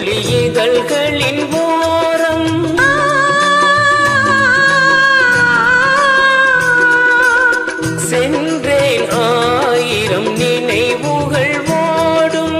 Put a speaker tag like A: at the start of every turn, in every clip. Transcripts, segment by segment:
A: துளி இதழ்களின் ஓரம் சென்றேன் ஆயிரம் நினைவுகள் ஓடும்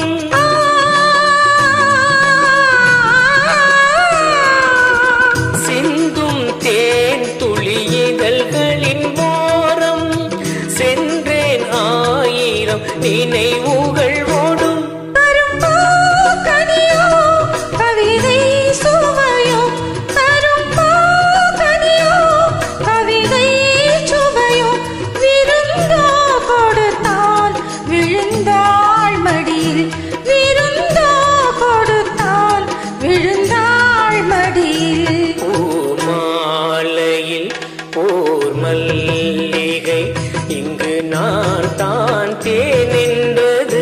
A: சிந்தும் தேன் துளி இதழ்களின் ஓரம் சென்றேன் ஆயிரம் நினைவுகள் ஓடும்
B: கரும்போ கனியோ கவிதை சுவையோ கரும்போ கனியோ கவிதை சுவையோ விருந்தோ கொடுத்தால் விழுந்தாள் மடியில் விருந்தோ கொடுத்தால் விழுந்தாள் மடியில்
A: பூமாலையில் போர் மல்லிகை இங்கு நான் தான் தேனின்றது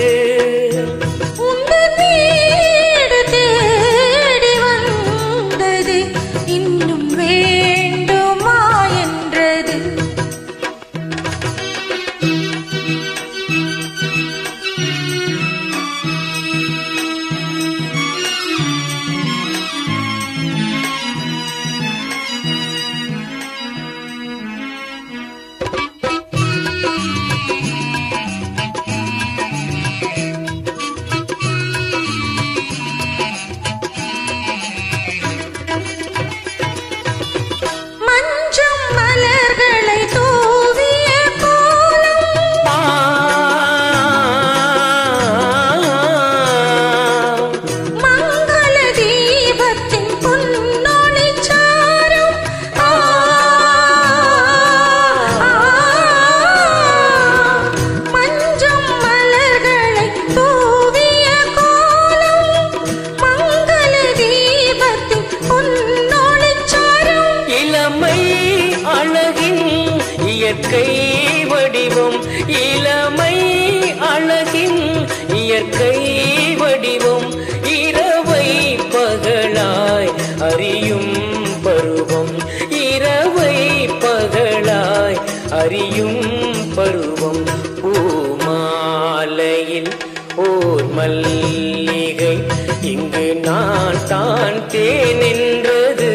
B: உந்தன் வீடு தேடி வந்தது இன்னும் வேண்டுமா என்றது மஞ்சம் மலர்களை தூவிய கோலம்
A: ஆ,
B: மங்கள தீபத்தின் பொன்னொளி சாரும் ஆ, ஆ, மஞ்சம் மலர்களை தூவிய கோலம் மங்கள தீபத்தின் பொன்னொளி சாரும்
A: இளமை அழகின் இயற்கை வடிவம் இளமை அழகின் இயற்கை வடிவம் இரவை பகலாய் அறியும் பருவம் இரவை பகலாய் அறியும் பருவம் பூமாலையில் ஓர் மல்லிகை இங்கு நான் தான் தேனின்றது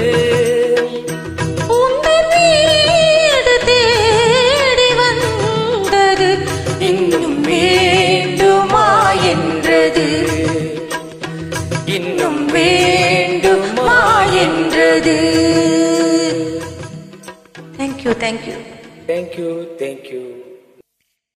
B: உந்தன் வீடு தேடி வந்தது இன்னும் வேண்டுமா என்றது
A: இன்னும்
B: வேண்டுமா என்றது தேங்க்யூ தேங்க்யூ
A: தேங்க்யூ தேங்க்யூ